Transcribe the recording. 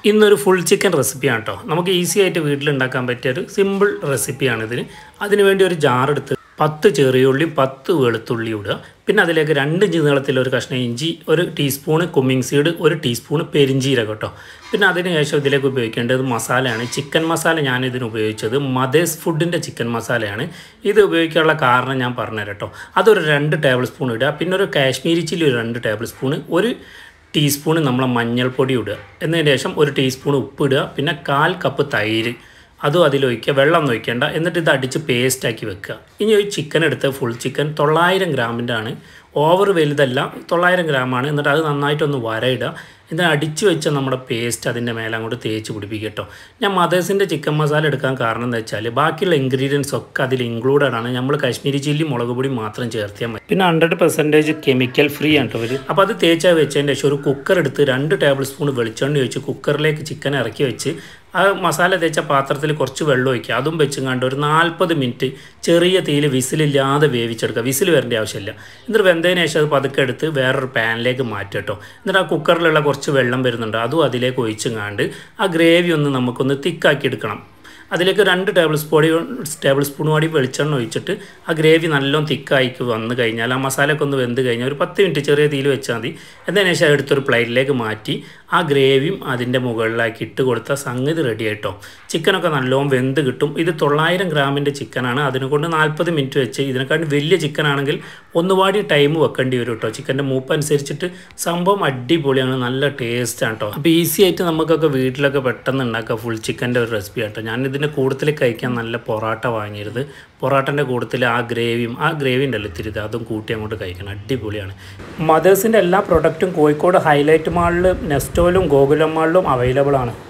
ഇന്നൊരു full chicken റെസിപ്പിയാണ് കേട്ടോ നമുക്ക് ഈസി ആയിട്ട് വീട്ടിലുണ്ടാക്കാൻ പറ്റിയ ഒരു സിമ്പിൾ റെസിപ്പിയാണ് ഇതിന് അതിനുവേണ്ടി ഒരു jar എടുത്ത് പത്ത് ചെറിയുള്ളിയും പത്ത് വെളുത്തുള്ളി ഇടുക പിന്നെ അതിലേക്ക് രണ്ട് ഇഞ്ച് നീളത്തിൽ ഒരു കഷ്ണം ഇഞ്ചി ഒരു ടീസ്പൂണ് കുമ്മിങ് സീഡ് ഒരു ടീസ്പൂണ് പെരിഞ്ചീരകം കേട്ടോ പിന്നെ അതിന് ശേഷം ഇതിലേക്ക് ഉപയോഗിക്കേണ്ടത് മസാലയാണ് ചിക്കൻ മസാല ഞാൻ ഇതിന് ഉപയോഗിച്ചത് മദേഴ്സ് ഫുഡിൻ്റെ ചിക്കൻ മസാലയാണ് ഇത് ഉപയോഗിക്കാനുള്ള കാരണം ഞാൻ പറഞ്ഞുതരാം കേട്ടോ അതൊരു രണ്ട് ടേബിൾ സ്പൂൺ ഇടുക പിന്നെ ഒരു കാശ്മീരി ചില്ലി ഒരു രണ്ട് ടേബിൾ സ്പൂണ് ഒരു ടീസ്പൂൺ നമ്മൾ മഞ്ഞൾപ്പൊടി ഇടുക എന്നതിന് ശേഷം ഒരു ടീസ്പൂൺ ഉപ്പ് ഇടുക പിന്നെ കാൽ കപ്പ് തൈര് അതും അതിലൊഴിക്കുക വെള്ളം ഒന്നും ഒഴിക്കേണ്ട എന്നിട്ട് ഇത് അടിച്ച് പേസ്റ്റാക്കി വെക്കുക ഇനി ഒരു ചിക്കൻ എടുത്ത് ഫുൾ ചിക്കൻ തൊള്ളായിരം ഗ്രാമിൻ്റെ ആണ് ഓവർ വലുതല്ല തൊള്ളായിരം ഗ്രാമാണ് എന്നിട്ട് അത് നന്നായിട്ടൊന്ന് വരയിടുക എന്നിട്ട് അടിച്ച് വെച്ച നമ്മുടെ പേസ്റ്റ് അതിൻ്റെ മേലെ അങ്ങോട്ട് തേച്ച് പിടിപ്പിക്കുക കേട്ടോ ഞാൻ മദേഴ്സിൻ്റെ ചിക്കൻ മസാല എടുക്കാൻ കാരണം എന്താ വെച്ചാൽ ബാക്കിയുള്ള ഇൻഗ്രീഡിയൻസ് ഒക്കെ അതിൽ ഇൻക്ലൂഡഡ് ആണ് നമ്മൾ കാശ്മീരി ചില്ലി മുളക് പൊടി മാത്രം ചേർത്തിയാൽ മതി പിന്നെ ഹൺഡ്രഡ് പെർസെൻറ്റേജ് കെമിക്കൽ ഫ്രീ ആണ് കേട്ടോ ഇവർ അപ്പോൾ അത് തേച്ചാൽ വെച്ചതിന് ശേഷം ഒരു കുക്കർ എടുത്ത് രണ്ട് ടേബിൾ സ്പൂൺ വെളിച്ചെണ്ണ ഒഴിച്ച് കുക്കറിലേക്ക് ചിക്കൻ ഇറക്കി വെച്ച് ആ മസാല തേച്ച പാത്രത്തിൽ കുറച്ച് വെള്ളം ഒഴിക്കുക അതും വെച്ചും കണ്ട് ഒരു നാൽപ്പത് മിനിറ്റ് ചെറിയ തീയിൽ വിസിലില്ലാതെ വേവിച്ചെടുക്കുക വിസിൽ വരേണ്ട ആവശ്യമില്ല എന്നിട്ട് വെന്തതിന് ശേഷം അത് പതുക്കെ എടുത്ത് വേറൊരു പാനിലേക്ക് മാറ്റുക കേട്ടോ എന്നിട്ട് ആ കുക്കറിലുള്ള കുറച്ച് വെള്ളം വരുന്നുണ്ട് അതും അതിലേക്ക് ഒഴിച്ചും കണ്ട് ആ ഗ്രേവി ഒന്ന് നമുക്കൊന്ന് തിക്കാക്കി എടുക്കണം അതിലേക്ക് രണ്ട് ടേബിൾ സ്പൂൺ ടേബിൾ സ്പൂൺ കൂടി വെളിച്ചെണ്ണ ഒഴിച്ചിട്ട് ആ ഗ്രേവി നല്ലോണം തിക്കായി വന്നു കഴിഞ്ഞാൽ ആ മസാലയൊക്കെ ഒന്ന് വെന്ത് കഴിഞ്ഞാൽ ഒരു പത്ത് മിനിറ്റ് ചെറിയ തീയിൽ വെച്ചാൽ മതി എന്നതിന് ശേഷം എടുത്തൊരു പ്ലേറ്റിലേക്ക് മാറ്റി ആ ഗ്രേവിയും അതിൻ്റെ മുകളിലാക്കി ഇട്ട് കൊടുത്ത സംഗതി റെഡി ആയിട്ടോ ചിക്കനൊക്കെ നല്ലോണം വെന്ത് കിട്ടും ഇത് തൊള്ളായിരം ഗ്രാമിൻ്റെ ചിക്കനാണ് അതിനെ കൊണ്ട് നാൽപ്പത് മിനിറ്റ് വെച്ച് ഇതിനെക്കാട്ടി വലിയ ചിക്കനാണെങ്കിൽ ഒന്നുപാടി ടൈം വെക്കേണ്ടി വരും കേട്ടോ ചിക്കൻ്റെ മൂപ്പ് അനുസരിച്ചിട്ട് സംഭവം അടിപൊളിയാണ് നല്ല ടേസ്റ്റാണ് കേട്ടോ അപ്പോൾ ഈസി ആയിട്ട് നമുക്കൊക്കെ വീട്ടിലൊക്കെ പെട്ടെന്ന് ഉണ്ടാക്കുക ഫുൾ ചിക്കൻ്റെ ഒരു റെസിപ്പി ആട്ടോ ഞാൻ ഇതിൻ്റെ കൂടുതൽ കഴിക്കാൻ നല്ല പൊറാട്ട വാങ്ങിയത് പൊറാട്ടൻ്റെ കൂട്ടത്തിൽ ആ ഗ്രേവിയും ആ ഗ്രേവി ഉണ്ടല്ലോ ഇത്തിരി ഇത് അതും കൂട്ടി അങ്ങോട്ട് കഴിക്കണം അടിപൊളിയാണ് മദേഴ്സിൻ്റെ എല്ലാ പ്രൊഡക്റ്റും കോഴിക്കോട് ഹൈലൈറ്റ് മാളിലും നെസ്റ്റോയിലും ഗോകുലം മാളിലും അവൈലബിൾ ആണ്